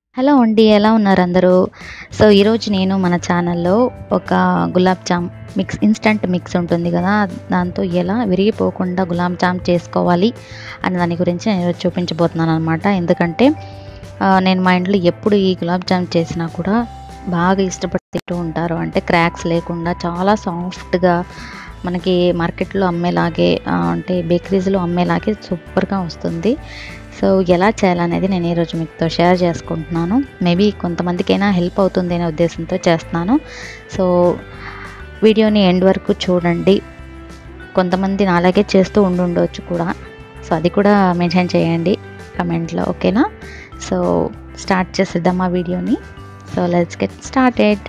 hello అండి ఎలా ఉన్నారు అందరూ సో ఈరోజు నేను మన ఛానల్లో ఒక gulab jam mix instant mix ఉంటుంది కదా దాంతో ఎలా విరిగిపోకుండా గులాబ్ జామ్ చేసుకోవాలి అనే దాని గురించి నేను ఈరోజు చూపించబోతున్నాను అనమాట ఎందుకంటే ఆ, నేను మా ఇంట్లో ఎప్పుడు ఈ గులాబ్ జామ్ చేసినా కూడా బాగా ఇష్టపడి తింటూ ఉంటారు అంటే క్రాక్స్ లేకుండా చాలా సాఫ్ట్గా మనకి మార్కెట్లో అమ్మేలాగే ఆ, అంటే బేకరీస్లో అమ్మేలాగే సూపర్గా వస్తుంది సో ఎలా చేయాలనేది నేను ఈరోజు మీతో షేర్ చేసుకుంటున్నాను మేబీ కొంతమందికైనా హెల్ప్ అవుతుంది అనే ఉద్దేశంతో చేస్తున్నాను సో వీడియోని ఎండ్ వరకు చూడండి కొంతమంది నాలాగే చేస్తూ ఉండి ఉండవచ్చు కూడా సో అది కూడా మెన్షన్ చేయండి కమెంట్లో ఓకేనా సో స్టార్ట్ చేసేద్దాం ఆ వీడియోని so let's get started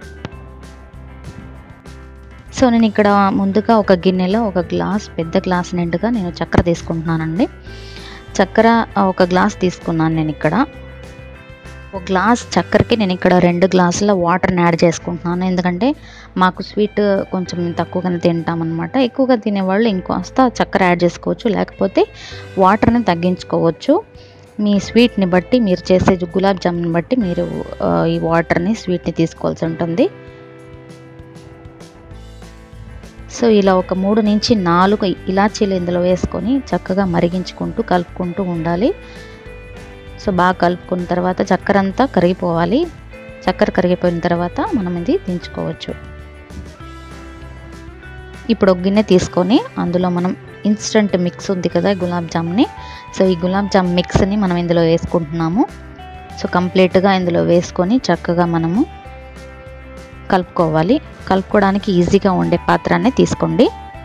so నేను ఇక్కడ ముందుగా ఒక గిన్నెలో ఒక గ్లాస్ పెద్ద గ్లాస్ నిండుగా నేను చక్కెర తీసుకుంటున్నానండి చక్కెర ఆ, ఒక గ్లాస్ తీసుకున్నాను నేను ఇక్కడ ఒక గ్లాస్ చక్కెరకి నేను ఇక్కడ రెండు గ్లాసుల వాటర్ని యాడ్ చేసుకుంటున్నాను ఎందుకంటే మాకు స్వీట్ కొంచెం తక్కువగానే తింటామన్నమాట ఎక్కువగా తినేవాళ్ళు ఇంకొస్త చక్కెర యాడ్ చేసుకోవచ్చు లేకపోతే వాటర్ని తగ్గించుకోవచ్చు మీ స్వీట్ని బట్టి మీరు చేసే గులాబ్ జామున్ బట్టి మీరు ఆ, ఈ వాటర్ని స్వీట్ని తీసుకోవాల్సి ఉంటుంది సో ఇలా ఒక మూడు నుంచి నాలుగు ఇలాచీలు ఇందులో వేసుకొని చక్కగా మరిగించుకుంటూ కలుపుకుంటూ ఉండాలి సో బాగా కలుపుకున్న తర్వాత చక్కెర అంతా కరిగిపోవాలి చక్కెర కరిగిపోయిన తర్వాత మనం ఇది దించుకోవచ్చు ఇప్పుడు ఒక గిన్నె తీసుకొని అందులో మనం ఇన్స్టంట్ మిక్స్ ఉంది కదా గులాబ్ జామ్ని సో ఈ గులాబ్ జామ్ మిక్స్ని మనం ఇందులో వేసుకుంటున్నాము సో కంప్లీట్గా ఇందులో వేసుకొని చక్కగా మనము కలుపుకోవాలి కలుపుకోవడానికి ఈజీగా ఉండే పాత్రనే తీసుకోండి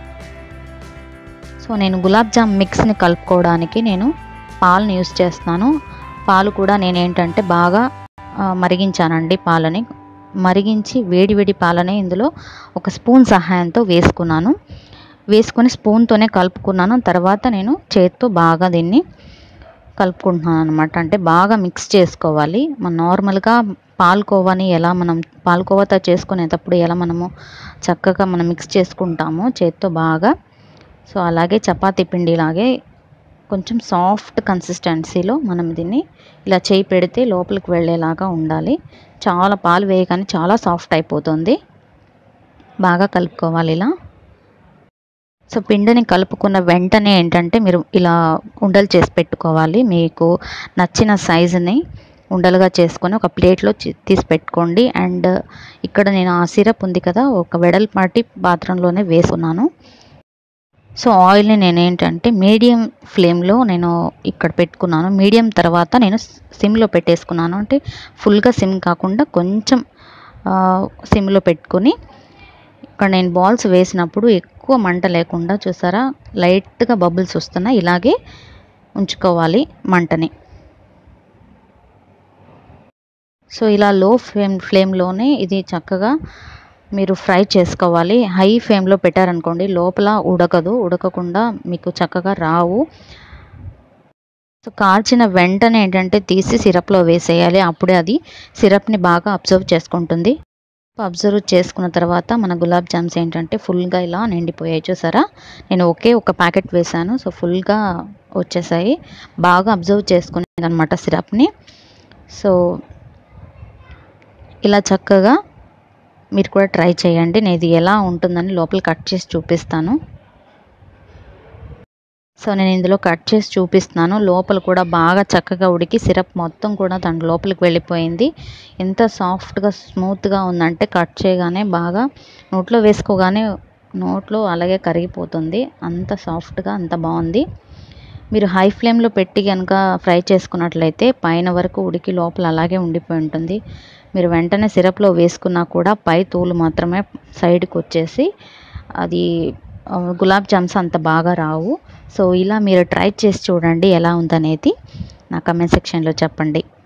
సో నేను గులాబ్ జామ్ మిక్స్ని కలుపుకోవడానికి నేను పాలను యూస్ చేస్తున్నాను పాలు కూడా నేను ఏంటంటే బాగా ఆ, మరిగించానండి పాలని మరిగించి వేడి వేడి పాలని ఇందులో ఒక స్పూన్ సహాయంతో వేసుకున్నాను వేసుకొని స్పూన్తోనే కలుపుకున్నాను తర్వాత నేను చేత్తో బాగా దీన్ని కలుపుకుంటున్నాను అనమాట అంటే బాగా మిక్స్ చేసుకోవాలి మన నార్మల్గా పాలకోవాని ఎలా మనం పాలకోవాతో చేసుకునేటప్పుడు ఎలా మనము చక్కగా మనం మిక్స్ చేసుకుంటామో చేత్తో బాగా సో అలాగే చపాతీ పిండిలాగే కొంచెం సాఫ్ట్ కన్సిస్టెన్సీలో మనం దీన్ని ఇలా చేయి పెడితే లోపలికి వెళ్ళేలాగా ఉండాలి చాలా పాలు వేయగానే చాలా సాఫ్ట్ అయిపోతుంది బాగా కలుపుకోవాలి ఇలా సో పిండిని కలుపుకున్న వెంటనే ఏంటంటే మీరు ఇలా ఉండలు చేసి పెట్టుకోవాలి మీకు నచ్చిన సైజుని ఉండలుగా చేసుకొని ఒక ప్లేట్లో చి- తీసి పెట్టుకోండి అండ్ ఇక్కడ నేను ఆ సిరప్ ఉంది కదా ఒక వెడల్పాటి పాత్రలోనే వేసుకున్నాను సో ఆయిల్ని నేను ఏంటంటే మీడియం ఫ్లేమ్లో నేను ఇక్కడ పెట్టుకున్నాను మీడియం తర్వాత నేను సిమ్లో పెట్టేసుకున్నాను అంటే ఫుల్గా సిమ్ కాకుండా కొంచెం ఆ, సిమ్లో పెట్టుకొని ఇక్కడ నేను బాల్స్ వేసినప్పుడు ఎక్కువ మంట లేకుండా చూసారా లైట్గా బబుల్స్ వస్తున్నాయి ఇలాగే ఉంచుకోవాలి మంటని సో ఇలా లో ఫ్లేమ్ ఫ్లేమ్లోనే ఇది చక్కగా మీరు ఫ్రై చేసుకోవాలి హై ఫ్లేమ్లో పెట్టారనుకోండి లోపల ఉడకదు ఉడకకుండా మీకు చక్కగా రావు సో కాల్చిన వెంటనే ఏంటంటే తీసి సిరప్లో వేసేయాలి అప్పుడే అది సిరప్ని బాగా అబ్జర్వ్ చేసుకుంటుంది అబ్జర్వ్ చేసుకున్న తర్వాత మన గులాబ్ జామ్స్ ఏంటంటే ఫుల్గా ఇలా నిండిపోయాయి చూసారా నేను ఒకే ఒక ప్యాకెట్ వేసాను సో ఫుల్గా వచ్చేసాయి బాగా అబ్జర్వ్ చేసుకునేది అనమాట సిరప్ని సో ఇలా చక్కగా మీరు కూడా ట్రై చేయండి నేను ఇది ఎలా ఉంటుందని లోపల కట్ చేసి చూపిస్తాను సో నేను ఇందులో కట్ చేసి చూపిస్తున్నాను లోపల కూడా బాగా చక్కగా ఉడికి సిరప్ మొత్తం కూడా దాని లోపలికి వెళ్ళిపోయింది ఎంత సాఫ్ట్గా స్మూత్గా ఉందంటే కట్ చేయగానే బాగా నోట్లో వేసుకోగానే నోట్లో అలాగే కరిగిపోతుంది అంత సాఫ్ట్గా అంత బాగుంది మీరు హై ఫ్లేమ్లో పెట్టి కనుక ఫ్రై చేసుకున్నట్లయితే పైన వరకు ఉడికి లోపల అలాగే ఉండిపోయి ఉంటుంది మీరు వెంటనే సిరప్లో వేసుకున్నా కూడా పై తూలు మాత్రమే సైడ్కి వచ్చేసి అది ఆ, గులాబ్ జామ్స్ అంత బాగా రావు సో ఇలా మీరు ట్రై చేసి చూడండి ఎలా ఉందనేది నా కమెంట్ సెక్షన్లో చెప్పండి